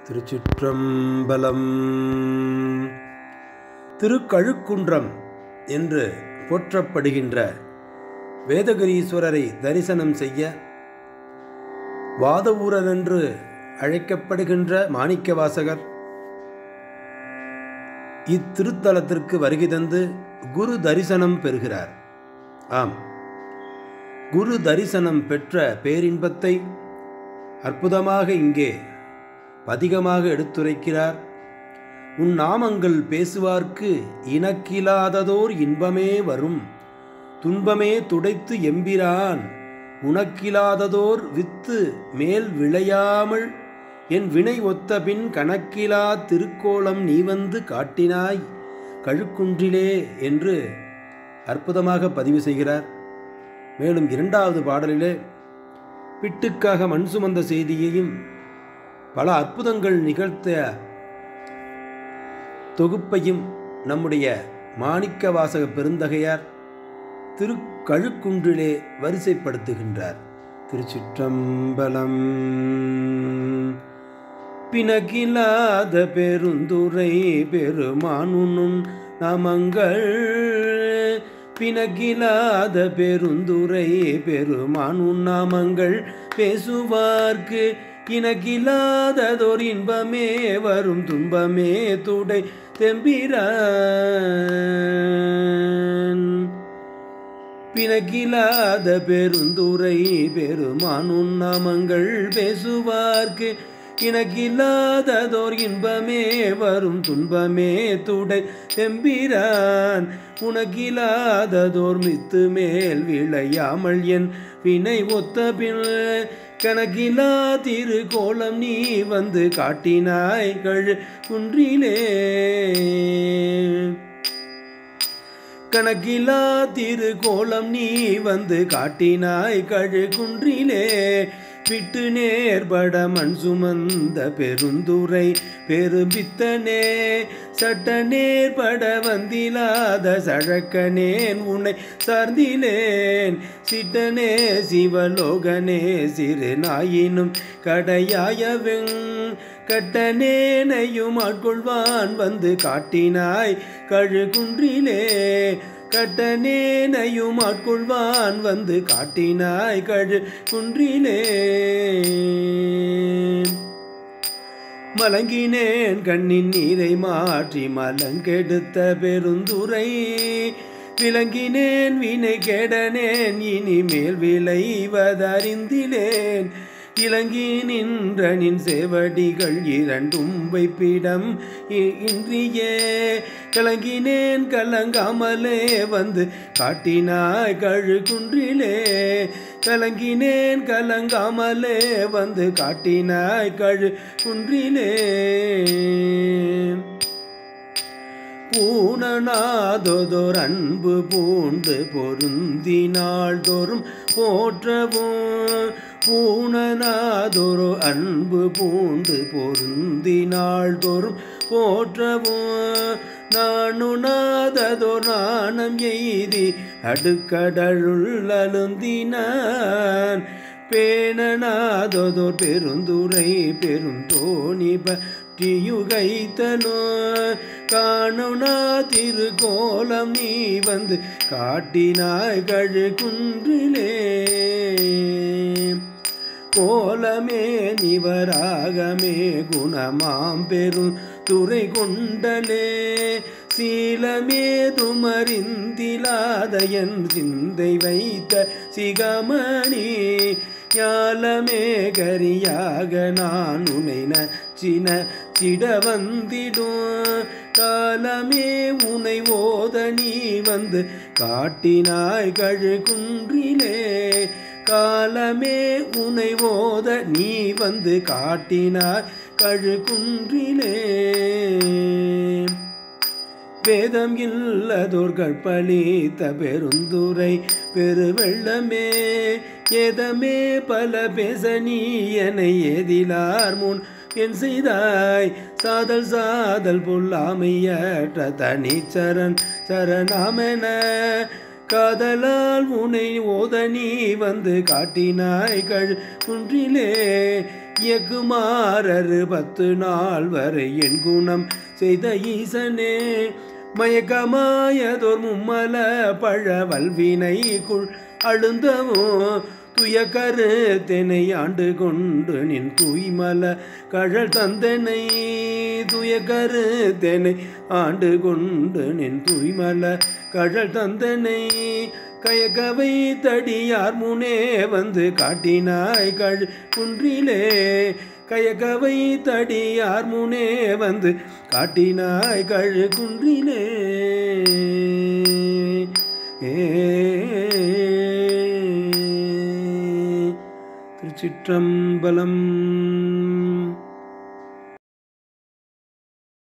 திருச்சிற்றம்பலம் திருக்கழுக்குன்றம் என்று போற்றப்படுகின்ற வேதகிரீஸ்வரரை தரிசனம் செய்ய வாதவூரர் என்று அழைக்கப்படுகின்ற மாணிக்கவாசகர் இத்திருத்தலத்திற்கு வருகை தந்து குரு தரிசனம் பெறுகிறார் ஆம் குரு தரிசனம் பெற்ற பேரின்பத்தை அற்புதமாக இங்கே பதிகமாக எடுத்துரைக்கிறார் உன் நாமங்கள் பேசுவார்க்கு இனக்கிலாததோர் இன்பமே வரும் துன்பமே துடைத்து எம்பிரான் உனக்கிலாததோர் வித்து மேல் விளையாமல் என் வினை ஒத்த பின் கணக்கிலா திருக்கோலம் நீ வந்து காட்டினாய் கழுக்குன்றிலே என்று அற்புதமாக பதிவு செய்கிறார் மேலும் இரண்டாவது பாடலிலே பிட்டுக்காக மண் சுமந்த செய்தியையும் பல அற்புதங்கள் நிகழ்த்த தொகுப்பையும் நம்முடைய மாணிக்க வாசக பெருந்தகையார் திருக்கழுக்குன்றிலே வரிசைப்படுத்துகின்றார் திருச்சிற்றம்பலம் பிணக்கிலாத பெருந்துரை பெருமானும் நமங்கள் பிணக்கிலாத பெருந்துரை பெருமானும் நாமங்கள் பேசுவார்க்கு இனக்கில்லாததோர் இன்பமே வரும் துன்பமே துடை தெம்பிரான் பிணக்கிலாத பெருந்துரை பெருமானும் நாமங்கள் பேசுவார்க்கு இனக்கில்லாததோர் இன்பமே வரும் துன்பமே துடை தெம்பிரான் உனக்கில்லாததோர் மித்து மேல் விளையாமல் என் வினை ஒத்த பின் கணக்கிலா திருக்கோலம் நீ வந்து காட்டினாய் கழு குன்றிலே கணக்கிலா திருக்கோலம் நீ வந்து காட்டினாய் கழு குன்றிலே விட்டு நேர்பட மண் சுமந்த பெருந்துரை பெரும்பித்தனே சட்ட நேர்பட வந்திலாத சழக்கனேன் உன்னை சார்ந்திலேன் சிட்டனே சிவலோகனே சிறு நாயினும் கடையாயவெங் கட்டனேனையும் ஆட்கொள்வான் வந்து காட்டினாய் கழு குன்றிலே கட்டனேனையும் ஆட்கொள்வான் வந்து காட்டினாய் கழு குன்றிலே மலங்கினேன் கண்ணின் நீரை மாற்றி மலங்கெடுத்த பெருந்துரை விளங்கினேன் வினை கெடனேன் இனிமேல் விளைவதறிந்திலேன் இளங்கி நின்ற நின் சேவடிகள் இரண்டும் வைப்பிடம் இன்றியே கலங்கினேன் கலங்காமலே வந்து காட்டினாய் கழு குன்றிலே கலங்கினேன் கலங்காமலே வந்து காட்டினாய் கழு குன்றிலே பூணனாதோதோர் அன்பு பூண்டு பொருந்தினாள் தோறும் போற்றவும் பூணனாதொரு அன்பு பூண்டு பொருந்தினாள் தோறும் போற்றவும் நானுநாததோ நாணம் எய்தி அடுக்கடலுள் அழுந்தினான் பேணனாதோதோர் பெருந்துரை பெருந்தோணி பற்றியுகைத்தனோ காணுனா திருக்கோலம் நீ வந்து காட்டினாய் கழு குன்றிலே கோலமே நிவராகமே குணமாம் பெரும் துறை கொண்டலே சீலமே துமறிந்திலாத என் சிந்தை வைத்த சிகமணி ஞாலமே கரியாக நான் உனை நச்சின சிட வந்திடும் காலமே உனை ஓத நீ வந்து காட்டினாய் கழு குன்றிலே காலமே உனை ஓத நீ வந்து காட்டினாய் கழு குன்றிலே வேதம் இல்லதோர் கற்பழித்த பெருந்துரை பெருவெள்ளமே ஏதமே பல பேச நீ என ஏதிலார் முன் என் செய்தாய் சாதல் சாதல் பொல்லாமையற்ற தனிச்சரண் சரணாமென காதலால் உனை ஓத நீ வந்து காட்டினாய் கழ் குன்றிலே இயக்குமாறரு பத்து நாள் வரை என் குணம் செய்த ஈசனே மயக்கமாயதோர் மும்மல பழவல்வினைக்குள் அழுந்தவோ துய கருத்தெனை ஆண்டு கொண்டு நின் தூய்மல கழல் தந்தனை துய கருத்தெனை ஆண்டு கொண்டு நின் தூய்மல கழல் தந்தனை கயகவை தடியார் முனே வந்து காட்டினாய் கழ் குன்றிலே கயகவை தடியார் முனே வந்து காட்டினாய் கழு குன்றிலே ஏ திருச்சிற்றம்பலம்